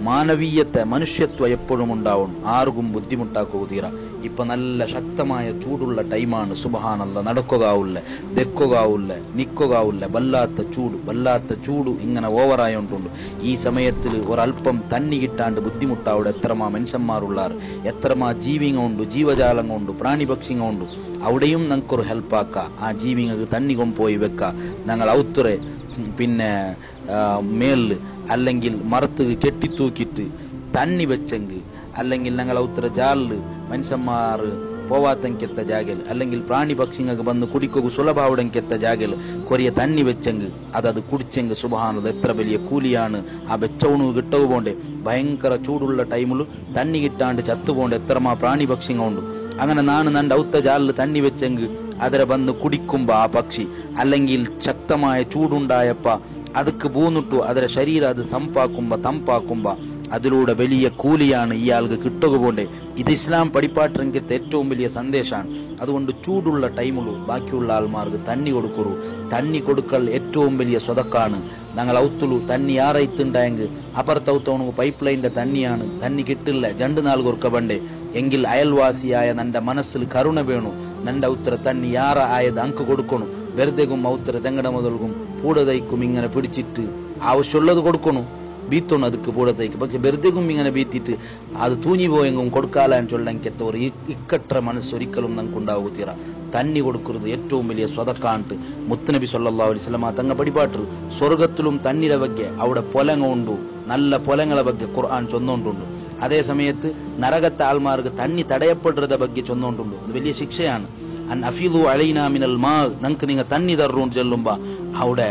മാനവീയത്തെ മനുഷ്യത്വം എപ്പോഴും ഉണ്ടാവും ആർക്കും ബുദ്ധിമുട്ടാക്കുക തീര ഇപ്പൊ നല്ല ശക്തമായ ചൂടുള്ള ടൈമാണ് സുബഹാനല്ല നടക്കുകയാവില്ല ദെക്കുകയാവില്ല നിക്കുകയാവില്ല വല്ലാത്ത ചൂട് വല്ലാത്ത ചൂട് ഇങ്ങനെ ഓവറായോണ്ടുണ്ട് ഈ സമയത്തിൽ ഒരല്പം തണ്ണി കിട്ടാണ്ട് ബുദ്ധിമുട്ടാവിടെ എത്രമാ മനുഷ്യന്മാരുള്ളാർ എത്രമാ ജീവിങ്ങ ഉണ്ട് ജീവജാലങ്ങൾ ഉണ്ട് പ്രാണിപക്ഷിങ്ങ ഉണ്ട് അവിടെയും ഞങ്ങൾക്കൊരു ഹെൽപ്പാക്ക ആ ജീവിങ്ങൾക്ക് തണ്ണി കൊണ്ടുപോയി വെക്ക ഞങ്ങൾ ഔത്തുറെ പിന്നെ ആ, മേളില് അല്ലെങ്കിൽ മറത്ത് കെട്ടിത്തൂക്കിയിട്ട് തണ്ണി വെച്ചെങ്കിൽ അല്ലെങ്കിൽ ഞങ്ങൾ ഔത്തര ജാലില് മനുഷ്യന്മാർ പോവാത്തಂಕೆತ್ತ ಜಾಗಲ್ അല്ലെങ്കിൽ ಪ್ರಾಣಿ ಪಕ್ಷಿങ്ങൾക്ക് ಬಂದು ಕುಡಿಕೋಗು ಸುಲಭ ಅವಡಂಕೆತ್ತ ಜಾಗಲ್ ಕೊರಿಯ ತಣ್ಣಿ വെച്ചെങ്കിൽ അതത് കുടിച്ചെങ്കിൽ സുബഹാനത് എത്ര വലിയ കൂലിയാണ് ആ വെച്ചവണു കിട്ടവ് പോണ്ടേ ഭയങ്കര ചൂടുള്ള ടൈമിൽ തണ്ണി കിട്ടാണ്ട് ചത്തുപോണ്ട് എത്രമാ പ്രാണി പക്ഷിങ്ങ ഉണ്ട് അങ്ങനെ ನಾನು ನನ್ನ ಔത്ത ಜಾಲಿൽ തണ്ണി വെച്ചെങ്കിൽ ಅದರ ಬಂದು ಕುಡಿക്കുമ്പോ ആ പക്ഷി അല്ലെങ്കിൽ ശക്തമായ ചൂടുണ്ടായപ്പ ಅದಕ್ಕೆ ಬೂನುಟ್ಟು ಅದರ ಶರೀರ ಅದು ಸಂಪಾಕುಂಬ ತಂಪಾಕುಂಬ അതിലൂടെ വലിയ കൂലിയാണ് ഇയാൾക്ക് കിട്ടുക പോണ്ടേ ഇത് ഇസ്ലാം പഠിപ്പാട്ടിറങ്ങിയത്തെ ഏറ്റവും വലിയ സന്ദേശമാണ് അതുകൊണ്ട് ചൂടുള്ള ടൈമുള്ളൂ ബാക്കിയുള്ള ആൾമാർക്ക് തണ്ണി കൊടുക്കുറു തണ്ണി കൊടുക്കൽ ഏറ്റവും വലിയ സ്വതക്കാണ് ഞങ്ങൾ ഔത്തുള്ളൂ തണ്ണി ആറൈത്തുണ്ടായെങ്കിൽ അപ്പുറത്തൗത്തവണു പൈപ്പ് ലൈനിന്റെ തണ്ണിയാണ് തണ്ണി കിട്ടില്ല രണ്ട് നാൾ കൊടുക്കബണ്ടേ എങ്കിൽ അയൽവാസിയായ നന്റെ മനസ്സിൽ കരുണ വേണു നന്റെ ഉത്തര തണ്ണി യാറ ആയത് അങ്ക് കൊടുക്കണു വെറുതെകും ഔത്തര തെങ്ങട മുതൽക്കും പൂടതയ്ക്കും ഇങ്ങനെ പിടിച്ചിട്ട് ആവശ്യമുള്ളത് കൊടുക്കണു ബീത്തോണം ಅದಕ್ಕೆ ಪೂಡತೈക്ക് പക്ഷെ വെറുതെക്കും ഇങ്ങനെ ബീത്തിട്ട് അത് തൂഞ്ഞി പോയെങ്കും കൊടുക്കാലാൻ ചൊല്ലങ്കെത്ത ഒരു ഇ- ഇക്കട്ട മനസ്സ് ഒരിക്കലും നമുക്ക് ഉണ്ടാവുക തന്നി കൊടുക്കുന്നത് ഏറ്റവും വലിയ സ്വതക്കാണ്ട് മുത്തുനബി സല്ലല്ലാഹു അലൈഹി വസല്ലമ തങ്ങ പടിപാട്ടു സ്വർഗത്തിലും തന്നിയുടെ ಬಗ್ಗೆ അവിടെ പൊലങ്ങ ഉണ്ടു നല്ല പൊലങ്ങളെ ಬಗ್ಗೆ ഖുർആൻ ചൊന്നോണ്ടുണ്ട് അതേ സമയത്ത് നരകത്തെ ആൾമാർക്ക് തണ്ണി തടയപ്പെടുന്നത ಬಗ್ಗೆ ചൊന്നോണ്ടുണ്ട് അത് വലിയ ശിക്ഷയാണ് അൻ അഫീദു അലൈനാ മിനൽ മാ നമുക്ക് നിങ്ങൾ തന്നി തരുന്നു ചൊല്ലുമ്പോ അവിടെ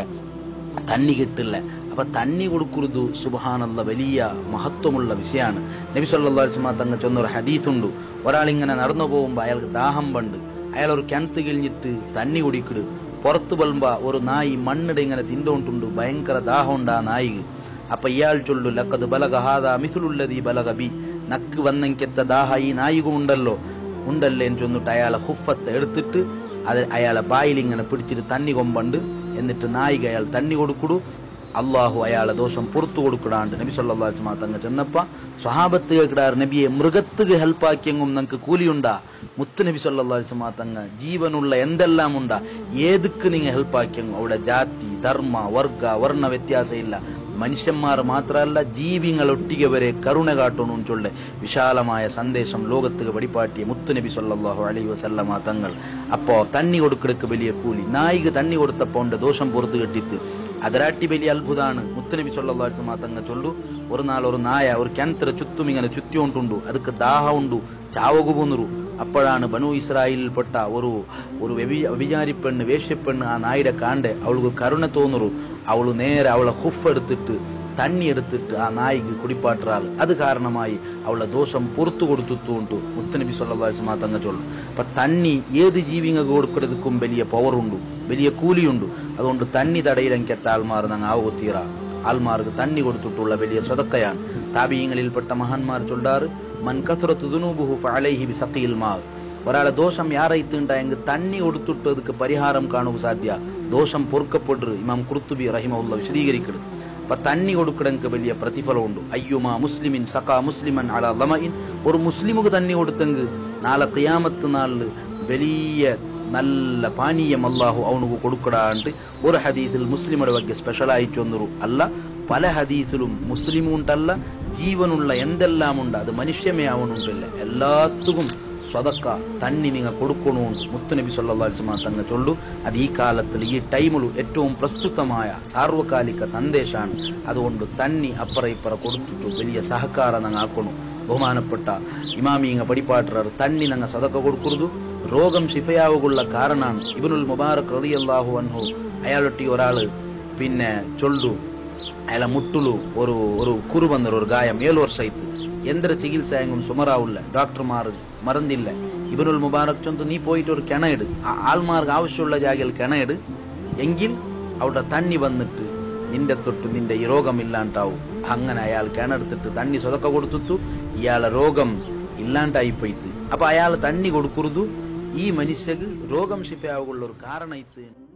തന്നി കിട്ടില്ല അപ്പൊ തന്നി കൊടുക്കുന്നത് സുബഹാനല്ല വലിയ മഹത്വമുള്ള വിഷയമാണ് നബി സല്ലല്ലാഹു അലൈഹി വസല്ലം തങ്ങ ചൊന്ന ഒരു ഹദീത്തുണ്ട് ഒരാളിങ്ങനെ നടന്നു പോകുമ്പോ അയാൾക്ക് ദാഹം പണ്ട് അയാൾ ഒരു കിണത്ത് കിഴിഞ്ഞിട്ട് തന്നി കുടിക്കിട് പുറത്തു വരുമ്പോ ഒരു നായി മണ്ണിട ഇങ്ങനെ തിണ്ടോണ്ടുണ്ട് ഭയങ്കര ദാഹം ഉണ്ട് ആ നായിക്ക് അപ്പൊ ഇയാൾ ചൊല്ലു ലക്കത് ബലക ഹാദ മിഥുലുല്ലതി ബലക ബി നക്ക് വന്നെങ്കെത്ത ദാഹ ഈ നായിക ഉണ്ടല്ലോ ഉണ്ടല്ലേ എന്ന് ചൊന്നിട്ട് അയാളെ ഹുഫത്തെ എടുത്തിട്ട് അത് അയാളെ ബായിൽ ഇങ്ങനെ പിടിച്ചിട്ട് തന്നി കൊമ്പണ്ട് എന്നിട്ട് നായിക അയാൾ തന്നി കൊടുക്കുടു അള്ളാഹു അയാളെ ദോഷം പുറത്തു കൊടുക്കടാണ്ട് നബി സല്ലല്ലാഹു അലൈഹി വസല്ലം തങ്ങ ചെന്നപ്പ സ്വഹാബത്ത് കേൾക്കിടാർ നബിയെ മൃഗത്തുക്ക് ഹെൽപ്പാക്കിയെങ്കും നമുക്ക് കൂലിയുണ്ടാ മുത്തു നബി സല്ലല്ലാഹു അലൈഹി വസല്ലം തങ്ങ ജീവനുള്ള എന്തെല്ലാം ഉണ്ടാ ഏതുക്ക് നിങ്ങൾ ഹെൽപ്പാക്കിയെങ്കും അവിടെ ജാതി ധർമ്മ വർഗ വർണ്ണ വ്യത്യാസം ഇല്ല മനുഷ്യന്മാർ മാത്രമല്ല ജീവികളൊട്ടിಗೆ വരെ കരുണ കാട്ടണു ചൊല്ലെ വിശാലമായ സന്ദേശം ലോകത്തുക്ക് വടിപ്പാട്ടിയ മുത്തുനബി സല്ലല്ലാഹു അലൈഹി വസല്ലമ തങ്ങൾ അപ്പോ തണ്ണി കൊടുക്കിടക്ക് വലിയ കൂലി നായിക തണ്ണി കൊടുത്തപ്പോ ഉണ്ട് ദോഷം പുറത്തു കെട്ടിത്ത് അതിരാട്ടി വലിയ അത്ഭുതമാണ് മുത്തുനബി സല്ലല്ലാഹു അലൈഹി വസല്ലമ തങ്ങൾ ചൊല്ലു ഒരു നാൾ ഒരു നായ ഒരു കിണത്തിര ചുറ്റും ഇങ്ങനെ ചുറ്റിക്കൊണ്ടുണ്ടു ಅದಕ್ಕೆ ದಾಹ ಉಂಡು ചാവകു പോന്നൊരു അപ്പോഴാണ് ബനു ഇസ്രായേലിൽപ്പെട്ട ഒരു ഒരു വ്യഭി- വ്യഭിചാരി പെണ്ണ് വേശ്യപ്പെണ്ണ് ആ നായുടെ കാണ്ട് അവൾക്ക് കരുണ തോന്നുറു അവള് നേരെ അവളെ ഹുഫ് എടുത്തിട്ട് തണ്ണി എടുത്തിട്ട് ആ നായിക്ക് കുടിപ്പാട്ടാൽ അത് കാരണമായി അവളെ ദോഷം പുറത്തു കൊടുത്തുണ്ട് മുത്തനബി സല്ലാസ്മാ തങ്ങ ചൊല്ലും അപ്പൊ തണ്ണി ഏത് ജീവിങ്ങൾക്ക് കൊടുക്കുന്നതുക്കും വലിയ പവറുണ്ട് വലിയ കൂലിയുണ്ട് അതുകൊണ്ട് തണ്ണി തടയിലെങ്കെത്ത ആൾമാർ നങ്ങ ആവുക ആൾമാർക്ക് തണ്ണി കൊടുത്തിട്ടുള്ള വലിയ സ്വതക്കയാണ് താപീയങ്ങളിൽപ്പെട്ട മഹാന്മാർ ചൊല്ലാറ് മൻ കസുറത്ത് ദുനൂബുഹു ഫഅലൈഹി ബിസഖീൽ മാ ഒരാളെ ദോഷം യാറൈത്തുണ്ടായെങ്കിൽ തണ്ണി കൊടുത്തിട്ട് ಅದಕ್ಕೆ പരിഹാരം കാണുക സാധ്യ ദോഷം പൊറുക്കപ്പെടും ഇമാം കുർത്തുബി റഹിമുള്ള വിശദീകരിക്കണം അപ്പൊ തണ്ണി കൊടുക്കടങ്ക് വലിയ പ്രതിഫലമുണ്ട് അയ്യുമാ മുസ്ലിമിൻ സഖാ മുസ്ലിമൻ അല ലമഇൻ ഒരു മുസ്ലിമുക്ക് തണ്ണി കൊടുത്തെങ്കിൽ നാളെ ഖിയാമത്ത് നാളിൽ വലിയ നല്ല പാനീയം അള്ളാഹു അവനുക്ക് കൊടുക്കടാണ്ട് ഒരു ഹദീസിൽ മുസ്ലിമുടെ ಬಗ್ಗೆ സ്പെഷ്യൽ ആയിട്ട് വന്നൊരു അല്ല പല ഹദീസിലും മുസ്ലിം ഉണ്ടല്ല ജീവനുള്ള എന്തെല്ലാം ഉണ്ട് അത് മനുഷ്യമേ ആവണുണ്ടല്ല എല്ലാത്തും സ്വതക്ക തന്നി നിങ്ങൾ കൊടുക്കണമുണ്ട് മുത്തുനബി സല്ലാസ്മാ തങ്ങ ചൊല്ലു അത് ഈ കാലത്തിൽ ഈ ടൈമിൽ ഏറ്റവും പ്രസ്തുതമായ സാർവകാലിക സന്ദേശമാണ് അതുകൊണ്ട് തന്നി അപ്പറ ഇപ്പറ കൊടുത്തിട്ടു വലിയ സഹಕಾರ ನಂಗೆ ಹಾಕೋಣ ബഹുമാനപ്പെട്ട ഇമാമിങ്ങ പടിപ്പാട്ടർ തന്നി നങ്ങ സദക്ക കൊടുക്കുറുതു രോഗം ശിഫയാവുകുള്ള കാരണമാണ് ഇബനുൽ മുബാറക് റളിയല്ലാഹു അൻഹു അയാളൊട്ടി ഒരാള് പിന്നെ ചൊല്ലു അയാളെ മുട്ടുಲು ഒരു ഒരു കുരു ಬಂದರು ഒരു ಗಾಯ ಏಳು ವರ್ಷ ಆಯ್ತು ಎಂದ್ರ ಚಿಕಿತ್ಸೆ ಹೆಂಗ್ ಸುಮಾರಾವಿಲ್ಲ ಡಾಕ್ಟರ್ ಮಾರ್ ಮರಂದಿಲ್ಲ ഇബനുൽ മുബാറക് ചൊന്ത് നീ പോയിട്ട് ഒരു കിണയിട് ആ ആൾമാർക്ക് ആവശ്യമുള്ള ജാഗയിൽ കിണയിട് എങ്കിൽ അവിടെ തണ്ണി വന്നിട്ട് നിന്റെ തൊട്ട് നിന്റെ ഈ രോഗം ഇല്ലാണ്ടാവും അങ്ങനെ അയാൾ കിണറെടുത്തിട്ട് തണ്ണി സ്വതക്ക കൊടുത്തു ഇയാളെ രോഗം ഇല്ലാണ്ടായി പോയിട്ട് അപ്പൊ അയാൾ തണ്ണി കൊടുക്കുറുതു ഈ മനുഷ്യക്ക് രോഗം ശിഫയാവുള്ള ഒരു കാരണ ഇത്ത്